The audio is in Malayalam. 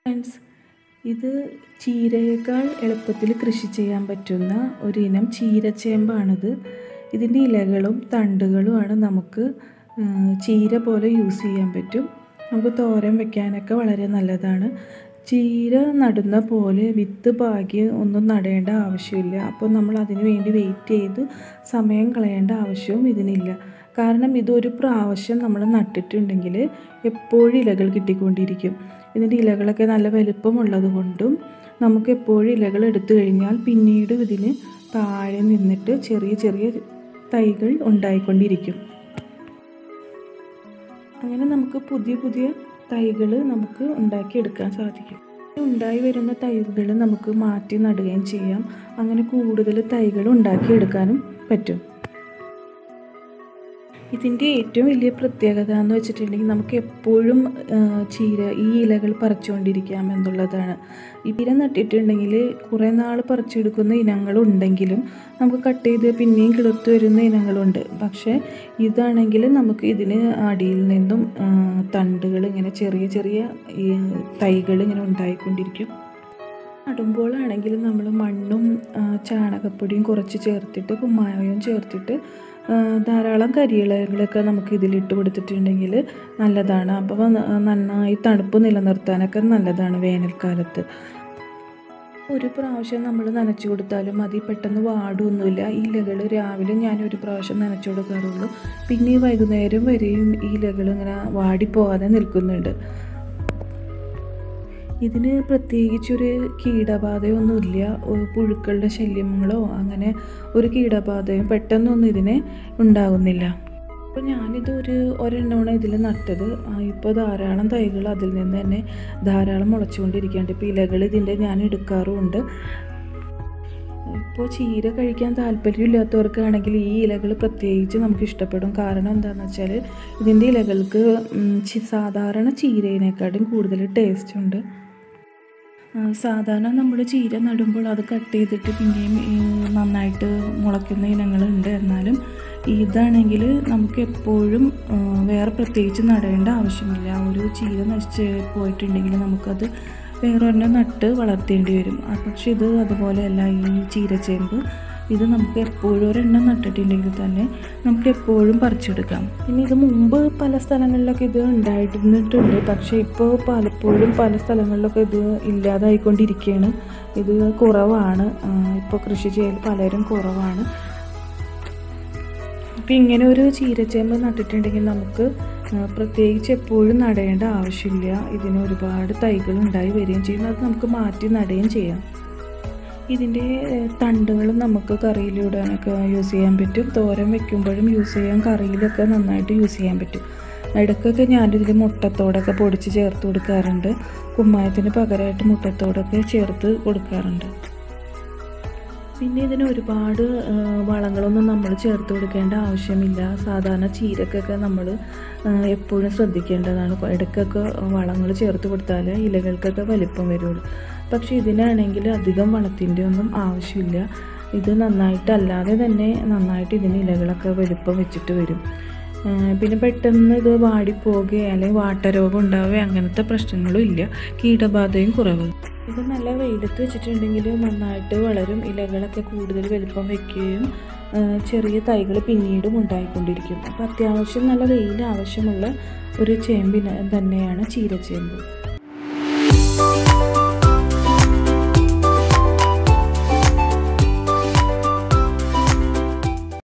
ഫ്രണ്ട്സ് ഇത് ചീരയേക്കാൾ എളുപ്പത്തിൽ കൃഷി ചെയ്യാൻ പറ്റുന്ന ഒരിനം ചീരച്ചേമ്പാണിത് ഇതിൻ്റെ ഇലകളും തണ്ടുകളുമാണ് നമുക്ക് ചീര പോലെ യൂസ് ചെയ്യാൻ പറ്റും നമുക്ക് തോരൻ വെക്കാനൊക്കെ വളരെ നല്ലതാണ് ചീര നടുന്ന പോലെ വിത്ത് പാകി ഒന്നും നടേണ്ട ആവശ്യമില്ല അപ്പോൾ നമ്മൾ അതിന് വേണ്ടി വെയിറ്റ് ചെയ്ത് സമയം കളയേണ്ട ആവശ്യവും ഇതിനില്ല കാരണം ഇതൊരു പ്രാവശ്യം നമ്മൾ നട്ടിട്ടുണ്ടെങ്കിൽ എപ്പോഴും ഇലകൾ കിട്ടിക്കൊണ്ടിരിക്കും ഇതിൻ്റെ ഇലകളൊക്കെ നല്ല വലുപ്പമുള്ളത് കൊണ്ടും നമുക്ക് എപ്പോഴും ഇലകൾ എടുത്തു കഴിഞ്ഞാൽ പിന്നീട് ഇതിന് താഴെ നിന്നിട്ട് ചെറിയ ചെറിയ തൈകൾ ഉണ്ടായിക്കൊണ്ടിരിക്കും അങ്ങനെ നമുക്ക് പുതിയ പുതിയ തൈകൾ നമുക്ക് ഉണ്ടാക്കിയെടുക്കാൻ സാധിക്കും ഉണ്ടായി വരുന്ന തൈകൾ നമുക്ക് മാറ്റി നടുകയും ചെയ്യാം അങ്ങനെ കൂടുതൽ തൈകൾ ഉണ്ടാക്കിയെടുക്കാനും പറ്റും ഇതിൻ്റെ ഏറ്റവും വലിയ പ്രത്യേകത എന്ന് വെച്ചിട്ടുണ്ടെങ്കിൽ നമുക്ക് എപ്പോഴും ചീര ഈ ഇലകൾ പറിച്ചുകൊണ്ടിരിക്കാം എന്നുള്ളതാണ് ഈ ചീര നട്ടിട്ടുണ്ടെങ്കിൽ കുറേ നാൾ പറിച്ചെടുക്കുന്ന ഇനങ്ങളുണ്ടെങ്കിലും നമുക്ക് കട്ട് ചെയ്ത് പിന്നെയും കിളിർത്ത് വരുന്ന ഇനങ്ങളുണ്ട് പക്ഷേ ഇതാണെങ്കിൽ നമുക്ക് ഇതിന് അടിയിൽ നിന്നും തണ്ടുകൾ ഇങ്ങനെ ചെറിയ ചെറിയ തൈകൾ ഇങ്ങനെ ഉണ്ടായിക്കൊണ്ടിരിക്കും നടുമ്പോഴാണെങ്കിൽ നമ്മൾ മണ്ണും ചാണകപ്പൊടിയും കുറച്ച് ചേർത്തിട്ട് കുമ്മായവും ചേർത്തിട്ട് ധാരാളം കരിയിലകളൊക്കെ നമുക്ക് ഇതിലിട്ട് കൊടുത്തിട്ടുണ്ടെങ്കിൽ നല്ലതാണ് അപ്പോൾ നന്നായി തണുപ്പ് നിലനിർത്താനൊക്കെ നല്ലതാണ് വേനൽക്കാലത്ത് ഒരു പ്രാവശ്യം നമ്മൾ നനച്ചു കൊടുത്താലും മതി പെട്ടെന്ന് വാടൊന്നുമില്ല ഇലകൾ രാവിലെ ഞാൻ ഒരു പ്രാവശ്യം നനച്ചു കൊടുക്കാറുള്ളൂ പിന്നെ വൈകുന്നേരം വരെയും ഈ ഇലകൾ ഇങ്ങനെ വാടിപ്പോകാതെ നിൽക്കുന്നുണ്ട് ഇതിന് പ്രത്യേകിച്ചൊരു കീടബാധയൊന്നുമില്ല പുഴുക്കളുടെ ശല്യങ്ങളോ അങ്ങനെ ഒരു കീടബാധയും പെട്ടെന്നൊന്നും ഇതിന് ഉണ്ടാകുന്നില്ല അപ്പോൾ ഞാനിത് ഒരു ഒരെണ്ണമാണ് ഇതിൽ നട്ടത് ഇപ്പോൾ ധാരാളം തൈകൾ അതിൽ നിന്ന് തന്നെ ധാരാളം മുളച്ചുകൊണ്ടിരിക്കുകയുണ്ട് ഇപ്പോൾ ഇലകൾ ഇതിൻ്റെ ഞാൻ എടുക്കാറുമുണ്ട് ഇപ്പോൾ ചീര കഴിക്കാൻ താല്പര്യമില്ലാത്തവർക്കാണെങ്കിൽ ഈ ഇലകൾ പ്രത്യേകിച്ച് നമുക്ക് ഇഷ്ടപ്പെടും കാരണം എന്താണെന്ന് വെച്ചാൽ ഇതിൻ്റെ ഇലകൾക്ക് സാധാരണ ചീരയിനെക്കാട്ടും കൂടുതൽ ടേസ്റ്റ് ഉണ്ട് സാധാരണ നമ്മൾ ചീര നടുമ്പോൾ അത് കട്ട് ചെയ്തിട്ട് പിന്നെയും നന്നായിട്ട് മുളയ്ക്കുന്ന ഇനങ്ങളുണ്ട് എന്നാലും ഇതാണെങ്കിൽ നമുക്ക് എപ്പോഴും വേറെ പ്രത്യേകിച്ച് നടേണ്ട ആവശ്യമില്ല ഒരു ചീര നശിച്ച് പോയിട്ടുണ്ടെങ്കിൽ നമുക്കത് വേറൊരെണ്ണം നട്ട് വളർത്തേണ്ടി വരും പക്ഷെ ഇത് അതുപോലെയല്ല ഈ ചീരച്ചേമ്പ് ഇത് നമുക്ക് എപ്പോഴും ഒരെണ്ണം നട്ടിട്ടുണ്ടെങ്കിൽ തന്നെ നമുക്ക് എപ്പോഴും പറിച്ചെടുക്കാം പിന്നെ ഇത് മുമ്പ് പല സ്ഥലങ്ങളിലൊക്കെ ഇത് ഉണ്ടായിരുന്നിട്ടുണ്ട് പക്ഷേ ഇപ്പോൾ പലപ്പോഴും പല സ്ഥലങ്ങളിലൊക്കെ ഇത് ഇല്ലാതായിക്കൊണ്ടിരിക്കുകയാണ് ഇത് കുറവാണ് ഇപ്പോൾ കൃഷി ചെയ്യൽ പലരും കുറവാണ് അപ്പോൾ ഇങ്ങനെ ഒരു ചീരച്ചേമ്പ് നട്ടിട്ടുണ്ടെങ്കിൽ നമുക്ക് പ്രത്യേകിച്ച് എപ്പോഴും നടേണ്ട ആവശ്യമില്ല ഇതിന് ഒരുപാട് തൈകൾ ഉണ്ടായി വരികയും ചെയ്യും അത് നമുക്ക് മാറ്റി നടുകയും ചെയ്യാം ഇതിൻ്റെ തണ്ടുകളും നമുക്ക് കറിയിലിടാനൊക്കെ യൂസ് ചെയ്യാൻ പറ്റും തോരൻ വെക്കുമ്പോഴും യൂസ് ചെയ്യാൻ കറിയിലൊക്കെ നന്നായിട്ട് യൂസ് ചെയ്യാൻ പറ്റും ഇടയ്ക്കൊക്കെ ഞാനിതിൽ മുട്ടത്തോടൊക്കെ പൊടിച്ച് ചേർത്ത് കൊടുക്കാറുണ്ട് കുമ്മായത്തിന് പകരമായിട്ട് മുട്ടത്തോടൊക്കെ ചേർത്ത് കൊടുക്കാറുണ്ട് പിന്നെ ഇതിന് ഒരുപാട് വളങ്ങളൊന്നും നമ്മൾ ചേർത്ത് കൊടുക്കേണ്ട ആവശ്യമില്ല സാധാരണ ചീരക്കൊക്കെ നമ്മൾ എപ്പോഴും ശ്രദ്ധിക്കേണ്ടതാണ് ഇടയ്ക്കൊക്കെ വളങ്ങൾ ചേർത്ത് കൊടുത്താൽ ഇലകൾക്കൊക്കെ വലിപ്പം വരുള്ളൂ പക്ഷേ ഇതിനാണെങ്കിൽ അധികം വളത്തിൻ്റെ ഒന്നും ആവശ്യമില്ല ഇത് നന്നായിട്ടല്ലാതെ തന്നെ നന്നായിട്ട് ഇതിന് ഇലകളൊക്കെ വലുപ്പം വെച്ചിട്ട് വരും പിന്നെ പെട്ടെന്ന് ഇത് വാടിപ്പോകുകയോ അല്ലെങ്കിൽ വാട്ടരോഗം ഉണ്ടാവുകയോ അങ്ങനത്തെ പ്രശ്നങ്ങളും ഇല്ല കീടബാധയും കുറവ് ഇത് നല്ല വെയിലത്ത് വെച്ചിട്ടുണ്ടെങ്കിൽ നന്നായിട്ട് വളരും ഇലകളൊക്കെ കൂടുതൽ വലുപ്പം വയ്ക്കുകയും ചെറിയ തൈകൾ പിന്നീടും ഉണ്ടായിക്കൊണ്ടിരിക്കും അപ്പോൾ അത്യാവശ്യം നല്ല വെയിൽ ആവശ്യമുള്ള ഒരു ചേമ്പിന് തന്നെയാണ് ചീരച്ചേമ്പ്